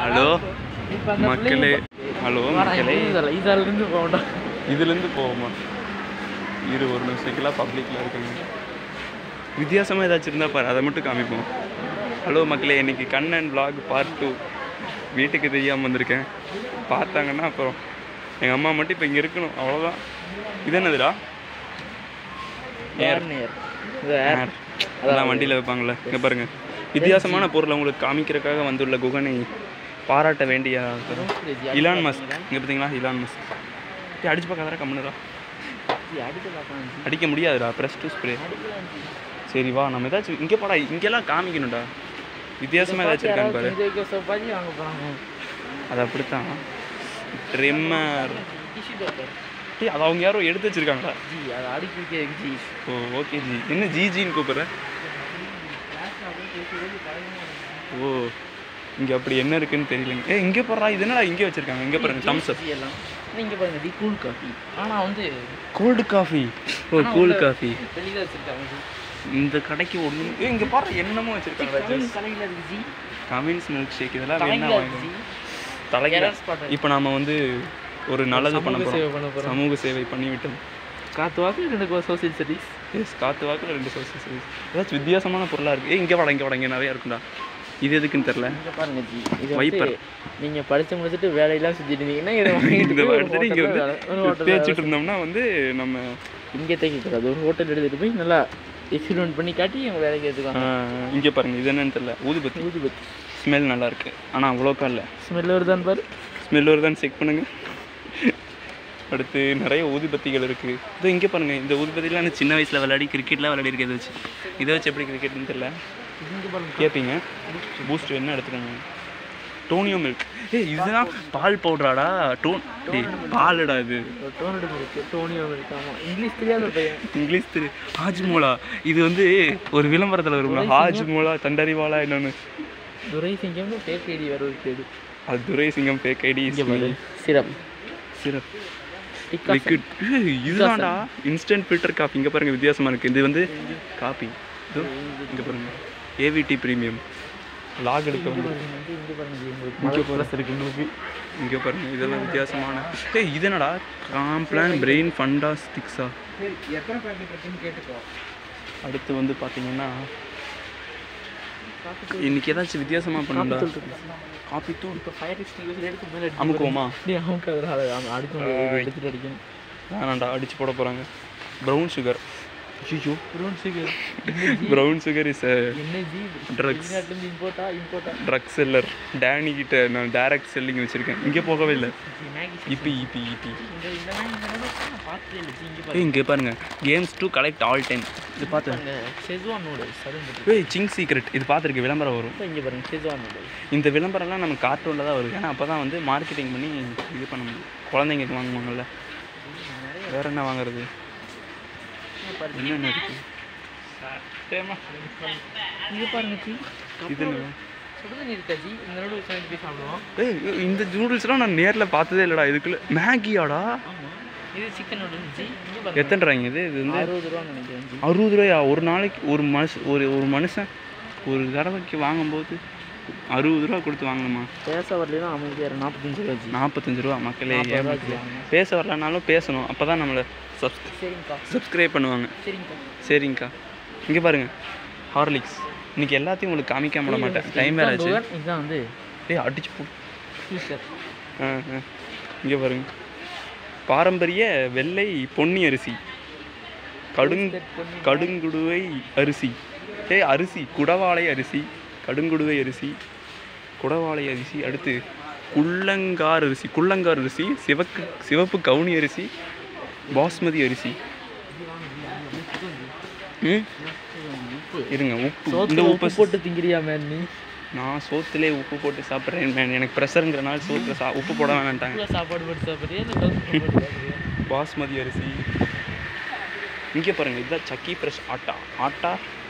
Hello மக்களே hello மக்களே இருந்து போகட்டும் இதுலேருந்து போவோமா இரு ஒரு நிமிஷத்துக்குலாம் பப்ளிக்கில் இருக்காங்க வித்தியாசமாக ஏதாச்சும் இருந்தால் பாரு அதை மட்டும் காமிப்போம் ஹலோ மக்களே இன்னைக்கு கண்ணன் vlog பார்ட் டூ வீட்டுக்கு தெரியாமல் வந்திருக்கேன் பார்த்தாங்கன்னா அப்புறம் எங்கள் அம்மா மட்டும் இப்போ இங்கே இருக்கணும் அவ்வளோதான் இது என்னதுடா ஏர் ஏர் அதெல்லாம் வண்டியில் வைப்பாங்கள்ல இங்கே பாருங்கள் வித்தியாசமான பொருளை உங்களுக்கு காமிக்கிறதுக்காக வந்துள்ள குகனை பாராட்ட வேண்டிய இலான் மஸ்க் இங்கே பார்த்தீங்களா இலான் மஸ்க் டேய், அடிச்சு பார்க்காதடா கம்முனுடா அடிக்க முடியாதுடா ப்ரெஸ் டு ஸ்ப்ரே சரி வா நம்ம ஏதாச்சும் இங்கே போடா இங்கெல்லாம் காமிக்கணும்டா வித்தியாசமாக ஏதாச்சும் இருக்கான்னு பாரு சோப்பாஜி வாங்க போகிறாங்க அது அப்படித்தான் ட்ரிம்மர் டேய் அது அவங்க யாரோ எடுத்து வச்சிருக்காங்களா ஜி அதை அடிக்கி வைக்கிறதுக்கு ஜி ஓ ஓகே ஜி என்ன ஜி ஜின்னு கூப்பிட்ற ஓ இங்கே அப்படி என்ன இருக்குன்னு தெரியலங்க ஏ இங்கே போடுறா இது என்னடா இங்கே வச்சிருக்காங்க இங்கே பாருங்க தம்ஸ் அப் ஜி எல்லாம் இங்கே பாருங்க ஜி கூல் காஃபி ஆனால் வந்து cold coffee oh cool coffee வெளியில் வச்சுருக்காங்க ஜி இந்த கடைக்கு ஒன்று ஏ இங்கே பாரு என்னமோ வச்சிருக்காங்க கலையில் இருக்கு ஜி கவின்ஸ் மில்க் ஷேக் இதெல்லாம் வேணா தலையில் வாங்க ஜி தலைக்கு Error spot. இப்போ நாம வந்து ஒரு நல்லது பண்ண சமூக சேவை போகிறோம் பண்ண போகிறோம் சமூக சேவை பண்ணிவிட்டோம் காத்து வாக்கு ரெண்டு சோசியல் ஸ்டடீஸ் எஸ் காத்து வாக்கில் ரெண்டு சோர்சஸ் சர்வீஸ் ஏதாச்சும் வித்தியாசமான பொருளாக இருக்குது ஏ இங்கே வாடா இங்கே வாடா இங்கே நிறையா இருக்குண்டா இது எதுக்குன்னு தெரில இங்கே பாருங்க ஜி இது Viper. வந்து நீங்கள் படித்து முடிச்சுட்டு வேலையெல்லாம் செஞ்சுட்டு இருந்தீங்கன்னா இதை வாங்கிட்டு இந்த போய் ஒரு இடத்துல இங்கே hotel ல வந்து வேலை- ஒரு hotel ல தேய்ச்சிட்டு இருந்தோம்னா வந்து நம்ம இங்கே தைக்கக்கூடாது ஒரு ஹோட்டல் எடுத்துகிட்டு போய் நல்லா எக்ஸ்பெரிமெண்ட் பண்ணி காட்டி எங்கள் வேலைக்கு எடுத்துக்காங்க இங்கே பாருங்க இது என்னன்னு தெரில ஊதுபத்தி ஊதுபத்தி ஸ்மெல் நல்லா இருக்கு ஆனால் அவ்வளோக்கா இல்லை ஸ்மெல் வருதான்னு பாரு ஸ்மெல் வருதான்னு செக் பண்ணுங்க அடுத்து நிறைய ஊதுபத்திகள் இருக்குது இது இங்கே பாருங்க இந்த ஊதுபத்திலாம் நான் சின்ன வயசில் விளையாடி கிரிக்கெட்லாம் விளையாடி இதை வச்சு இதை வச்சு எப்படி கிரிக்கெட்னு தெரில இங்கே பாருங்க கேட்பீங்க பூஸ்ட் என்ன எடுத்துக்கோங்க டோனியோ மில்க் ஏய் இதுதான் பால் பவுடராடா டோன் டேய் பாலுடா இது டோனடு இருக்கு டோனியோ இருக்கு ஆமாம் இங்கிலீஷ் தெரியாத பையன் இங்கிலீஷ் திரு ஹாஜ்மோலா இது வந்து ஒரு விளம்பரத்தில் வரும்ல ஹாஜ்மோலா தண்டரிவாலா என்னன்னு துரை சிங்கம்னு பேக் ஐடி வேறு ஒரு பேடு அது Durai Singam fake ID syrup syrup liquid இதுதான்டா இன்ஸ்டன்ட் ஃபில்டர் காஃபி இங்கே பாருங்க வித்தியாசமாக இருக்குது இது வந்து காஃபி இது இங்கே பாருங்க ஏவிடி ப்ரீமியம் லாக் எடுக்க வந்து இங்கே பாருங்க ஜி, உங்களுக்கு மழை ப்ளஸ் இருக்கு உங்களுக்கு இங்கே பாருங்க இதெல்லாம் வித்தியாசமான ஏய் இது என்னடா காம்ப்ளான் பிரெயின் ஃபண்டா ஸ்டிக்ஸா எத்தனை பேக்கெட் இருக்குன்னு கேட்டுக்கோ அடுத்து வந்து பார்த்தீங்கன்னா இன்னைக்கு ஏதாச்சும் வித்தியாசமாக பண்ணணும்டா காப்பி தூள் இப்போ ஃபயர் எக்ஸ்டிங்யூஷர் எடுத்து மேலே அமுக்குவோமா அப்படியே அவங்க அதில் அடிக்க முடியாது எடுத்துட்டு அடிக்கணும் வேணாண்டா அடிச்சு போட போகிறாங்க ப்ரௌன் சுகர் ஐயோ brown sugar brown sugar is என்ன ஜி Drugs. வெளிநாட்டுலேருந்து இம்போர்ட்டா இம்போர்ட்டா ட்ரக் செல்லர் டேனி கிட்ட நான் டைரக்ட் செல்லிங் வச்சுருக்கேன் இங்கே போகவே இல்லை மேகி இபி இபி இபி இந்த இந்த மேகி இந்த மேகி நான் பார்த்ததே இல்லை ஜி இங்கே ஏய் இங்கே பாருங்க games to collect all time இது பார்த்து பாருங்க செஸ்வான் நூடுல்ஸ் அது ஏய் சிங் சீக்ரெட் இது பார்த்துருக்கு விளம்பரம் வரும் இங்கே பாருங்க செஸ்வான் நூடுல்ஸ் இந்த விளம்பரம்லாம் நம்ம கார்ட்டூனில் தான் வருது ஏன்னா அப்போ தான் வந்து மார்க்கெட்டிங் பண்ணி இது பண்ண முடியும் குழந்தைங்களுக்கு வாங்குவாங்கல்ல வேற என்ன வாங்குறது என்னென்ன இருக்கு இது பாருங்க ஜி இது என்ன? சுடுதண்ணி இருக்கா ஜி இந்த நூடுல்ஸ் வாங்கிட்டு போய் சாப்பிடுவோம் ஏய் இந்த நூடுல்ஸ்லாம் நான் நேரில் பார்த்ததே இல்லைடா இதுக்குள்ள மேகியாடா ஆமாம் இது சிக்கன் நூடுல்ஸ் ஜி இங்கே பாருங்க எத்தனை ரூபாய்ங்க இது இது வந்து அறுபது ரூபான்னு நினைக்கிறேன் ஜி அறுபது ரூபாயா ஒரு நாளைக்கு ஒரு மனுஷ ஒரு ஒரு மனுஷன் ஒரு தடவைக்கு வாங்கும்போது அறுபது ரூபா கொடுத்து வாங்கணுமா பேச வரலாம் அமைதியாக நாற்பத்தஞ்சு ரூபா ஜி நாற்பத்தஞ்சு ரூபா மக்களே நாற்பது ரூபா ஏமாத்து. ஜி வாங்கணும் பேச வரலனாலும் பேசணும் அப்போ தான் நம்மளை சப்ஸ் சரிங்கக்கா சப்ஸ்கிரைப் பண்ணுவாங்க சரிங்கக்கா சரிங்கக்கா இங்கே பாருங்க ஹார்லிக்ஸ் இன்னைக்கு எல்லாத்தையும் உங்களுக்கு காமிக்காம விட மாட்டேன் டைம் வேறு ஆச்சு இதுதான் இதுதான் வந்து டேய் அடிச்சு போ டீச்சர் ஆ ஆ இங்கே பாருங்க பாரம்பரிய வெள்ளை பொன்னி அரிசி கடுங் கடுங்குடுவை அரிசி ஏய் அரிசி குடவாளை அரிசி கடுங்குடுவை அரிசி குடவாளை அரிசி அடுத்து குள்ளங்கார் அரிசி குள்ளங்கார் அரிசி சிவக்கு சிவப்பு கவுனி அரிசி பாஸ்மதி அரிசி ம் இருங்க உப்பு இந்த சோத்துல உப்பு உப்பு போட்டு திங்கிறியா மேன் நீ நான் சோத்துலேயே உப்பு போட்டு சாப்பிட்றேன் மேன் எனக்கு ப்ரெஷருங்கிறனால சோத்துல சா உப்பு போட வேணான்ட்டாங்க உப்புல சாப்பாடு போட்டு சாப்பிட்றியா இல்லை தோசை போட்டு சாப்பிட்றியா பாஸ்மதி அரிசி இங்கே பாருங்க இதுதான் chakki fresh atta atta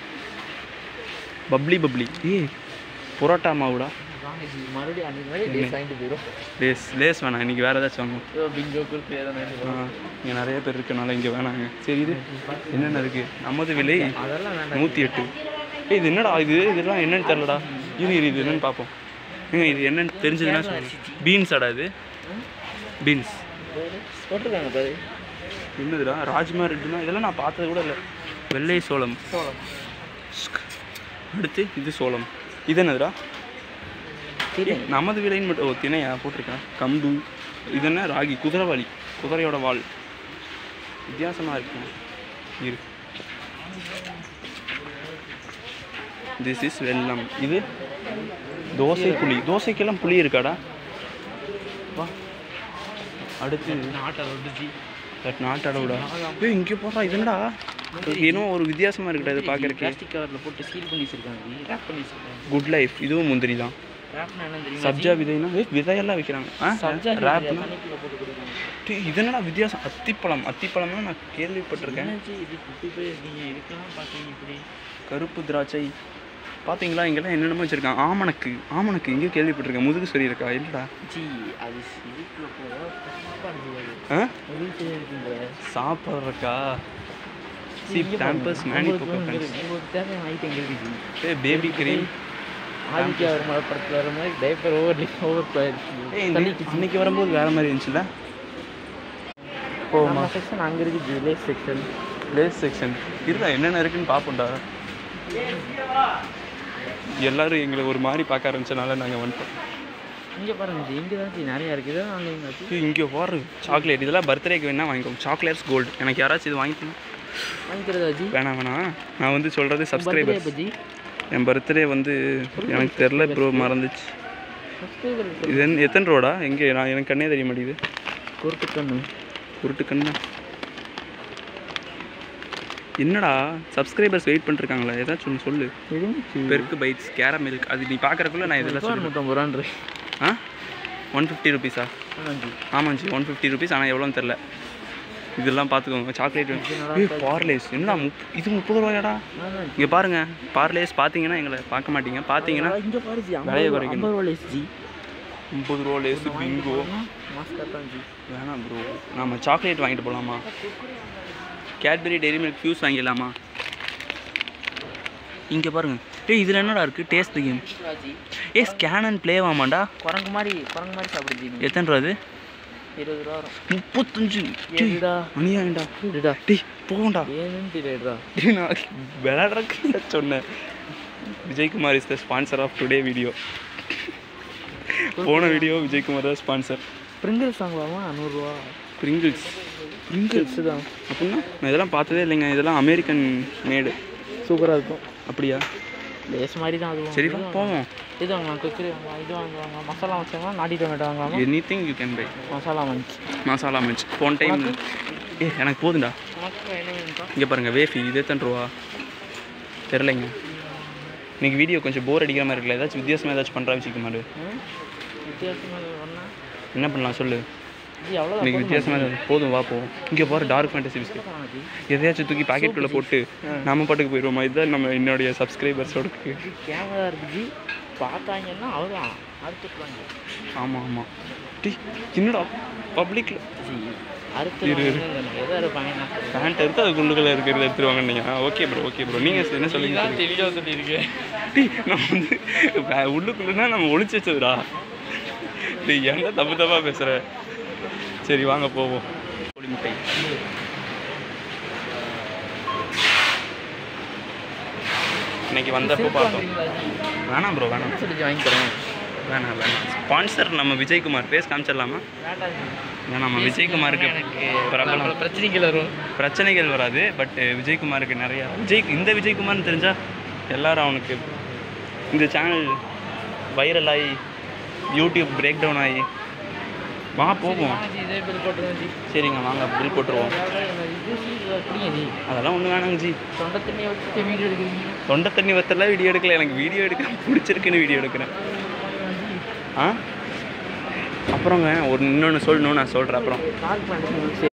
bubbly bubbly ஏய் புரோட்டா மாவுடா வாங்க ஜி மறுபடியும் அன்னைக்கு மாதிரி டேஸ் வாங்கிட்டு போயிடும் லேஸ் லேஸ் வேணாம் இன்னைக்கு வேறு ஏதாச்சும் வாங்குவோம் பிங்கோ குல்ஃபி எதாவது வாங்கிட்டு போயிடும் இங்கே நிறைய பேர் இருக்கனால இங்கே வேணாங்க சரி இது என்னென்ன இருக்குது நமது விலை அதெல்லாம் வேண்டாம் நூற்றி எட்டு ஏய் இது என்னடா இது இதெல்லாம் என்னன்னு தெரிலடா இரு இரு இது என்னன்னு பார்ப்போம் ஏங்க இது என்னன்னு தெரிஞ்சதுன்னா சொல்லுங்க பீன்ஸ் அடா இது பீன்ஸ் போட்டிருக்காங்க பாரு என்னதுடா ராஜ்மா ரெட்டுனா இதெல்லாம் நான் பார்த்தது கூட இல்லை வெள்ளை சோளம் சோளம் அடுத்து இது சோளம் இது என்னதுடா திணை நமது விலைன்னு மட்டும் ஓ திணையா போட்டிருக்கேன் கம்பு இது என்ன ராகி குதிரைவாளி குதிரையோட வால் வித்தியாசமாக இருக்குங்க இரு திஸ் இஸ் வெல்லம் இது தோசை புளி தோசைக்கெல்லாம் புளி இருக்காடா வா அடுத்து நாட்டில் ரொட்டிச்சு தட் நாட் அடவுடா ஏய் இங்கே போடுறா இது என்னடா ஏனோ ஒரு வித்தியாசமாக இருக்குடா இது பார்க்கறதுக்கு பிளாஸ்டிக் கவரில் போட்டு சீல் பண்ணி வச்சிருக்காங்க ரேப் பண்ணி வச்சிருக்காங்க குட் லைஃப் இதுவும் முந்திரி தான் ரேப்னா என்ன தெரியுமா சப்ஜா விதைனா ஏய், விதையெல்லாம் விற்கிறாங்க ஆ சப்ஜா ரேப்னா தண்ணிக்குள்ள போட்டு கொடுக்குறாங்க டேய், இது என்னடா வித்தியாசம் அத்திப்பழம் அத்திப்பழம்னா நான் கேள்விப்பட்டிருக்கேன் என்னச்சு இது குட்டி போய் இருக்கீங்க இதுக்கெல்லாம் பார்த்தீங்க இப்படி கருப்பு திராட்சை பார்த்தீங்களா இங்கெல்லாம் என்னென்னமோ வச்சுருக்காங்க ஆமணக்கு ஆமணக்கு இங்கே கேள்விப்பட்டிருக்கேன் முதுகு சரி இருக்கா இல்லைடா ஜி அது இதுக்குள்ள போய் சாப்பாடு ஆ வீட்டில் இருக்குங்க சாப்பிட்றக்கா சி பேம்பர்ஸ் மேனி உங்களுக்கு தேவையான ஐட்டம் இருக்குது ஏ பேபி கிரீம் ஆதித்யா வர மாதிரி படத்தில் வர மாதிரி டைப்பர் ஓவர் ஓவர் ஏய் போயிடுச்சு இன்னைக்கு வரும்போது வேற மாதிரி இருந்துச்சுல்ல நம்ம செக்ஷன் அங்கே இருக்குது வில்லேஜ் செக்ஷன் பிளேஸ் செக்ஷன் இருடா என்னென்ன இருக்குன்னு பார்ப்போம்டா எல்லாரும் எங்களை ஒரு மாதிரி பார்க்க ஆரம்பிச்சனால நாங்கள் வந்துட்டோம் இங்கே பாருங்க ஜி இங்கே தான் ஜி நிறையா இருக்குது ஆன்லைன் ஆச்சு ஏய், இங்கே பாரு சாக்லேட் இதெல்லாம் பர்த்டேக்கு வேணா வாங்கிக்கோங்க சாக்லேட்ஸ் கோல்டு எனக்கு யாராச்சும் இது வாங்கிக்கணும் வாங்கிக்கிறதா ஜி வேணாம் வேணாம் நான் வந்து சொல்கிறது பர்த்டே சப்ஸ்கிரைபர்ஸ் இப்போ ஜி என் பர்த்டே வந்து எனக்கு தெரில ப்ரோ மறந்துச்சு சப்ஸ்கிரைபர் இது என்ன- எத்தனை ரோடா எங்கே நான் எனக்கு கண்ணே தெரிய மாட்டேங்குது குருட்டு கண்ணு உருட்டு கண்ணா என்னடா சப்ஸ்கிரைபர்ஸ் வெயிட் பண்ணிருக்காங்களா ஏதாச்சும் ஒன்று சொல்லு இருந்துச்சு பெருக்கு பைட்ஸ் கேரம் மில்க் அது நீ பார்க்குறக்குள்ள நான் இதெல்லாம் சொல்லுவேன் நூற்றம்பது ரூபான்ற ஆ ஒன் ஃபிஃப்டி ருபீஸா ஆமாம் ஜி ஆமாஞ்சி ஒன் ஃபிஃப்டி ருபீஸ் ஆனால் எவ்வளோன்னு தெரில இதெல்லாம் பார்த்துக்கோங்க சாக்லேட் ஏய் பார்லேஸ் என்னடா முப் இது முப்பது ரூபாயாடா ஆமாம் இங்கே பாருங்க பார்லேஸ் பார்த்தீங்கன்னா எங்களை பார்க்க மாட்டீங்க பார்த்தீங்கன்னா இங்கே பாரு ஜி விலையை ஐம்பது குறைக்கணும். ஐம்பது ரூபா லேஸ் ஜி முப்பது ரூபா லேஸு பிங்கோ மாஸ்கர் தான் ஜி வேணாம் ப்ரோ நாம சாக்லேட் வாங்கிட்டு போகலாமா கேட்பரி டெய்ரி மில்க் ஃபியூஸ் வாங்கிடலாமா இங்கே பாருங்க ஏய் இதில் என்னடா இருக்குது டேஸ்ட் கேம் ஜி ஏ ஸ்கேன் அண்ட் ப்ளே வாமாண்டா குரங்கு மாதிரி குரங்கு மாதிரி சாப்பிடுது ஜி நீ. எத்தனை ரூபா அது இருபது ரூபா வரும் முப்பத்தஞ்சு ஏழுடா மணியாண்டா இருடா டேய் போகண்டா ஏன்னு தெரியலடா நான் விளையாடுறதுக்கு சொன்னேன் Vijaykumar is the sponsor of today video போன வீடியோ விஜய்குமார் தான் ஸ்பான்சர் பிரிங்கிள்ஸ் வாங்கலாமா நூறுரூவா பிரிங்கிள்ஸ் பிரிங்கிள்ஸ் தான் அப்படின்னா நான் இதெல்லாம் பார்த்ததே இல்லைங்க இதெல்லாம் அமெரிக்கன் மேடு சூப்பராக இருக்கும் அப்படியா லேஸ் மாதிரி தான் அதுவும் சரி வா போவோம் இது வாங்கலாம் கொக்கரி வாங்கலாம் இது வாங்குவாங்க மசாலா வச்சாங்களா நாட்டி டொமேட்டோ வாங்கலாமா anything you can buy masala munch masala much போன டைம் ஏ எனக்கு போதுண்டா உனக்கு என்ன வேணும்ப்பா இங்கே பாருங்கள் வேஃபி இது எத்தனை ரூபா தெரிலைங்க இன்னைக்கு வீடியோ கொஞ்சம் போர் அடிக்கிற மாதிரி இருக்குல்ல ஏதாச்சும் வித்தியாசமாக ஏதாச்சும் பண்ணுறா வச்சுக்கமாரு ம் வித்தியாசமாக ஒன்றா என்ன பண்ணலாம் சொல்லு இது எவ்வளோ இன்னைக்கு வித்தியாசமாக ஏதாவது போதும் வா போவோம் இங்கே பாரு டார்க் ஃபேண்டசி பிஸ்கட் ஜி எதையாச்சும் தூக்கி பாக்கெட்டுக்குள்ளே போட்டு நம்ம பாட்டுக்கு போயிடுவோமா இதுதான் நம்ம என்னுடைய சப்ஸ்கிரைபர்ஸோட இது கேமரா இருக்குது ஜி பார்த்தாங்கன்னா அவ்வளோதான் அறுத்துட்டுவாங்க ஆமாம் ஆமாம் டி என்னடா பப்ளிக்கில் ஜி அறுத்து எதை இருப்பாங்கன்னா பேண்ட் எடுத்து அதுக்குள்ளுக்குள்ள இருக்கிறத எடுத்துருவாங்க நீங்கள் ஓகே ப்ரோ ஓகே ப்ரோ நீங்கள் என்ன சொல்லுங்க சொல்லுங்க. தெளிவாக சொல்லியிருக்கேன் டி நம்ம வந்து வே- உள்ளுக்குள்ளனா நம்ம ஒளிச்சு வச்சதுடா நீ ஏன்டா தப்பு தப்பாக பேசுகிற சரி வாங்க போவோம் கோழி முட்டை இன்னைக்கு வந்தப்போ பார்த்தோம் வேணாம் ப்ரோ வேணாம் சொல்லி வாங்கி தரேன் வேணாம் வேணாம் ஸ்பான்சர் நம்ம விஜய்குமார் பேஸ் காமிச்சிடலாமா வேண்டாம் ஜி. வேணாமா விஜய்குமாருக்கு பிரபலம் பல பிரச்சனைகள் வரும் பிரச்சனைகள் வராது பட் விஜய்குமாருக்கு நிறையா விஜய் இந்த விஜய்குமார்னு தெரிஞ்சா எல்லாரும் அவனுக்கு இந்த சேனல் வைரல் ஆகி யூடியூப் பிரேக் டவுன் ஆகி வா போவோம் வாங்க ஜி இதே பில் போட்டுருவோம் ஜி சரிங்க வாங்க பில் போட்டுருவோம் இது சீரியல் அப்படிங்க ஜி அதெல்லாம் ஒன்றும் வேணாங்க ஜி தொண்டை தண்ணியை வச்சு வீடியோ எடுக்கிறீங்க தொண்டை தண்ணி வத்தெல்லாம் வீடியோ எடுக்கல எனக்கு வீடியோ எடுக்க பிடிச்சிருக்குன்னு வீடியோ எடுக்கிறேன் ஆ அப்புறங்க ஒரு இன்னொன்று சொல்லணும் நான் சொல்கிறேன் அப்புறம் டார்க் ஃபேண்டசி